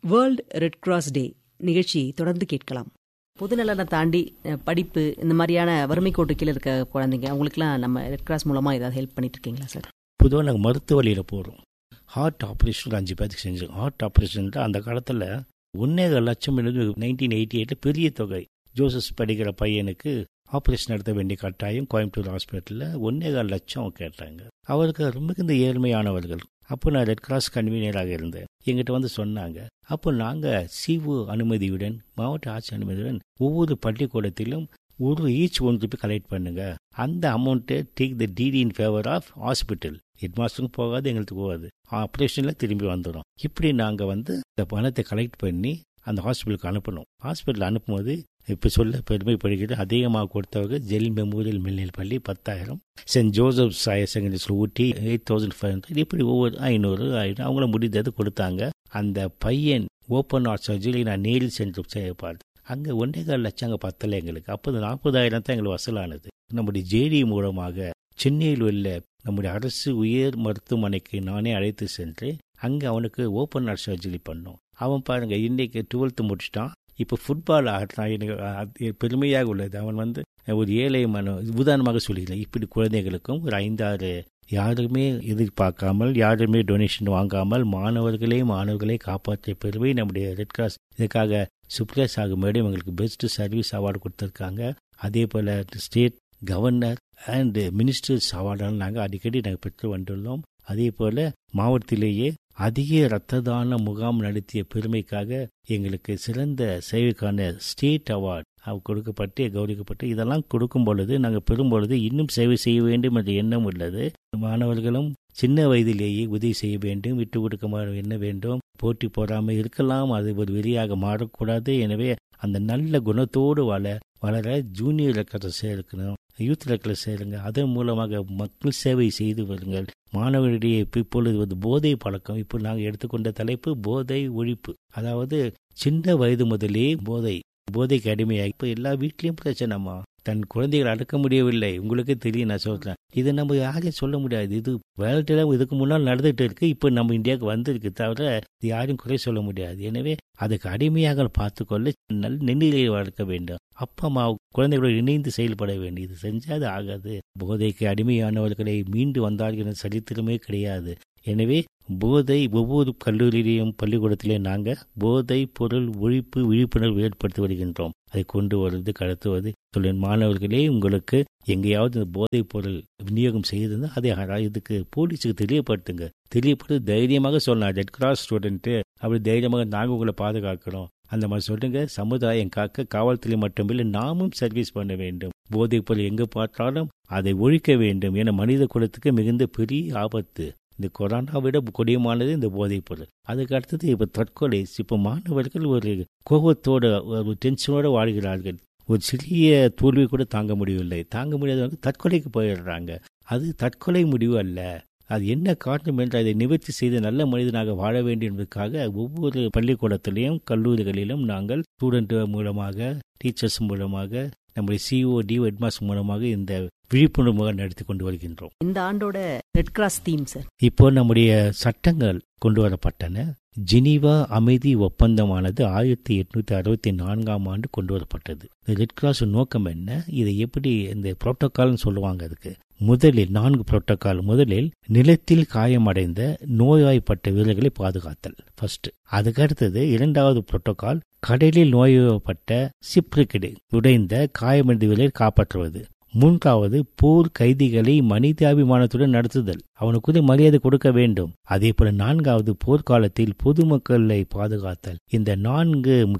world red cross டே நிகழ்ச்சி தொடர்ந்து கேட்கலாம் பொதுநலனை தாண்டி அஹ், படிப்பு இந்த மாதிரியான வறுமை கோட்டு கீழே இருக்க குழந்தைங்க அவங்களுக்குலாம் நம்ம ரெட் கிராஸ் மூலமா ஏதாவது ஹெல்ப் பண்ணிட்டு இருக்கீங்களா சார் பொதுவாக நாங்கள் மருத்துவ வழியில் போகிறோம் ஹார்ட் ஆப்ரேஷன் அஞ்சு பேருக்கு செஞ்சோம் ஹார்ட் ஆப்ரேஷன் அந்த காலத்தில் ஒன்னேகால் லட்சம் நைன்டீன் எயிட்டி எயிட்டில் பெரிய தொகை ஜோசஸ் படிக்கிற பையனுக்கு ஆப்ரேஷன் நடத்த வேண்டிய கட்டாயம் கோயம்புத்தூர் ஹாஸ்பிட்டலில் ஒன்னேகால் லட்சம் கேட்டாங்க அவருக்கு ரொம்ப இந்த ஏழ்மையானவர்கள் அப்போ நான் ரெட் கிராஸ் கன்வீனியராக இருந்தேன் எங்கிட்ட வந்து சொன்னாங்க அப்போ நாங்கள் சிஓ அனுமதியுடன் மாவட்ட ஆட்சி அனுமதியுடன் ஒவ்வொரு பள்ளிக்கூடத்திலும் ஒரு ஈச் ஒன் ருபி கலெக்ட் பண்ணுங்க அந்த அமௌண்ட்டை take the DD in favour of hospital head மாஸ்டருக்கும் போகாது எங்களுக்கு போகாது ஆப்ரேஷனில் திரும்பி வந்துடும் இப்படி நாங்கள் வந்து இந்த பணத்தை கலெக்ட் பண்ணி அந்த ஹாஸ்பிட்டலுக்கு அனுப்பணும் ஹாஸ்பிட்டல் அனுப்பும்போது இப்போ சொல்ல பெருமைப்படுகிறது அதிகமாக கொடுத்தவங்க ஜெல் மெமோரியல் மில்லியல் பள்ளி பத்தாயிரம் சென்ட் ஜோசப் சாய secondary school Ooty eight thousand five hundred இப்படி ஒவ்வொரு ஐநூறு ஆயிரம் அவங்கள முடிந்தது கொடுத்தாங்க அந்த பையன் ஓப்பன் ஹார்ட் சர்ஜரி நான் நேரில் சென்று செய்ய பார்த்தேன் அங்கே ஒன்றே கால் லட்சம் அங்கே பத்தலை எங்களுக்கு அப்போ இந்த நாற்பதாயிரம் தான் எங்களுக்கு வசூலானது நம்முடைய ஜேடி மூலமாக சென்னையில் உள்ள நம்முடைய அரசு உயர் மருத்துவமனைக்கு நானே அழைத்து சென்று அங்கே அவனுக்கு ஓப்பன் ஹார்ட் சர்ஜரி பண்ணோம் அவன் பாருங்க இன்னைக்கு டுவெல்த்து முடிச்சிட்டான் இப்போ ஃபுட்பால் ஆடுறான் எனக்கு அது பெருமையாக உள்ளது அவன் வந்து ஒரு ஏழை மன உதாரணமாக சொல்லிக்கிறேன் இப்படி குழந்தைகளுக்கும் ஒரு ஐந்தாறு யாருமே எதிர்பார்க்காமல் யாருமே டொனேஷன் வாங்காமல் மாணவர்களே மாணவர்களை காப்பாற்றிய பெருமை நம்முடைய ரெட் கிராஸ் இதுக்காக சுப்ரியா சாகு மேடம் எங்களுக்கு பெஸ்ட் சர்வீஸ் அவார்டு கொடுத்துருக்காங்க அதே போல் ஸ்டேட் கவர்னர் அண்ட் மினிஸ்டர்ஸ் அவார்டெல்லாம் நாங்கள் அடிக்கடி நாங்கள் பெற்று வந்துள்ளோம் அதே போல் மாவட்டத்திலேயே அதிக இரத்த தான முகாம் நடத்திய பெருமைக்காக எங்களுக்கு சிறந்த சேவைக்கான ஸ்டேட் அவார்டு கொடுக்கப்பட்டு கௌரவிக்கப்பட்டு இதெல்லாம் கொடுக்கும் பொழுது நாங்கள் பெறும் பொழுது இன்னும் சேவை செய்ய வேண்டும் என்ற எண்ணம் உள்ளது மாணவர்களும் சின்ன வயதிலேயே உதவி செய்ய வேண்டும் விட்டு கொடுக்க என்ன வேண்டும் போட்டி போடாமல் இருக்கலாம் அது ஒரு வெறியாக மாறக்கூடாது எனவே அந்த நல்ல குணத்தோடு வள வளர ஜூனியர் ரெக்கத்தை சேர்க்கணும் யூத் ரெக்கில் சேருங்க அதன் மூலமாக மக்கள் சேவை செய்து வருங்கள் மாணவர்களிடையே இப்பொழுது வந்து போதை பழக்கம் இப்போ நாங்கள் எடுத்துக்கொண்ட தலைப்பு போதை ஒழிப்பு அதாவது சின்ன வயது முதலே போதை போதைக்கு அடிமையாகி இப்போ எல்லா வீட்லேயும் பிரச்சனைமா தன் குழந்தைகளை அடக்க முடியவில்லை உங்களுக்கே தெரியும் நான் சொல்றேன் இதை நம்ம யாரையும் சொல்ல முடியாது இது வேர்ல்டுல இதுக்கு முன்னால் நடந்துகிட்டு இருக்கு இப்போ நம்ம இந்தியாவுக்கு வந்திருக்கு தவிர இது யாரும் குறை சொல்ல முடியாது எனவே அதுக்கு அடிமையாக பார்த்துக்கொள்ள நல்ல நெண்ணிலையை வளர்க்க வேண்டும் அப்பா அம்மா குழந்தைகளோடு இணைந்து செயல்பட வேண்டும் இது செஞ்சால் அது ஆகாது போதைக்கு அடிமையானவர்களை மீண்டு வந்தார்கள் என்ற சரித்திரமே கிடையாது எனவே போதை ஒவ்வொரு கல்லூரியிலையும் பள்ளிக்கூடத்திலையும் நாங்கள் போதை பொருள் ஒழிப்பு விழிப்புணர்வு ஏற்படுத்தி வருகின்றோம் அதை கொண்டு வருவது கடத்துவது சொல்லேன் மாணவர்களே உங்களுக்கு எங்கேயாவது இந்த போதைப் பொருள் விநியோகம் செய்திருந்தால் அதை இதுக்கு போலீஸுக்கு தெரியப்படுத்துங்க தெரியப்பட்டு தைரியமாக சொல்லலாம் ரெட் கிராஸ் ஸ்டூடெண்ட்டு அப்படி தைரியமாக நாங்கள் உங்களை பாதுகாக்கிறோம் அந்த மாதிரி சொல்லுங்க சமுதாயம் காக்க காவல்துறை மட்டுமில்லை நாமும் சர்வீஸ் பண்ண வேண்டும் போதைப் பொருள் எங்கே பார்த்தாலும் அதை ஒழிக்க வேண்டும் என மனித குலத்துக்கு மிகுந்த பெரிய ஆபத்து இந்த கொரோனா விட கொடியமானது இந்த போதைப் பொருள் அதுக்கு அடுத்தது இப்போ தற்கொலை இப்போ மாணவர்கள் ஒரு கோபத்தோட ஒரு டென்ஷனோட வாழ்கிறார்கள் ஒரு சிறிய தோல்வி கூட தாங்க முடியவில்லை தாங்க முடியாதவங்க தற்கொலைக்கு போயிடுறாங்க அது தற்கொலை முடிவு அல்ல அது என்ன காரணம் என்று அதை நிவர்த்தி செய்து நல்ல மனிதனாக வாழ வேண்டும் என்பதற்காக ஒவ்வொரு பள்ளிக்கூடத்திலையும் கல்லூரிகளிலும் நாங்கள் ஸ்டூடெண்ட் மூலமாக டீச்சர்ஸ் மூலமாக நம்முடைய சிஓ டி ஹெட்மாஸ்டர் மூலமாக இந்த விழிப்புணர்வு நடத்தி கொண்டு வருகின்றோம் இந்த ஆண்டோட ரெட் கிராஸ் தீம் சார் இப்போ நம்முடைய சட்டங்கள் கொண்டு வரப்பட்டன ஜெனீவா அமைதி ஒப்பந்தமானது ஆயிரத்தி எட்நூத்தி அறுபத்தி நான்காம் ஆண்டு கொண்டு வரப்பட்டது இந்த ரெட் கிராஸ் நோக்கம் என்ன இதை எப்படி இந்த புரோட்டோகால்னு சொல்லுவாங்க அதுக்கு முதலில் நான்கு புரோட்டோகால் முதலில் நிலத்தில் காயமடைந்த நோய்வாய்ப்பட்ட வீரர்களை பாதுகாத்தல் ஃபர்ஸ்ட் அதுக்கு அடுத்தது இரண்டாவது புரோட்டோகால் கடலில் நோய்வாய்ப்பட்ட சிப்ரிக்கிடு உடைந்த காயமடைந்த வீரரை காப்பாற்றுவது மூன்றாவது போர் கைதிகளை மனிதாபிமானத்துடன் நடத்துதல் அவனுக்கு மரியாதை கொடுக்க வேண்டும் அதே போல நான்காவது போர்க்காலத்தில் பொதுமக்களை பாதுகாத்தல் இந்த நான்கு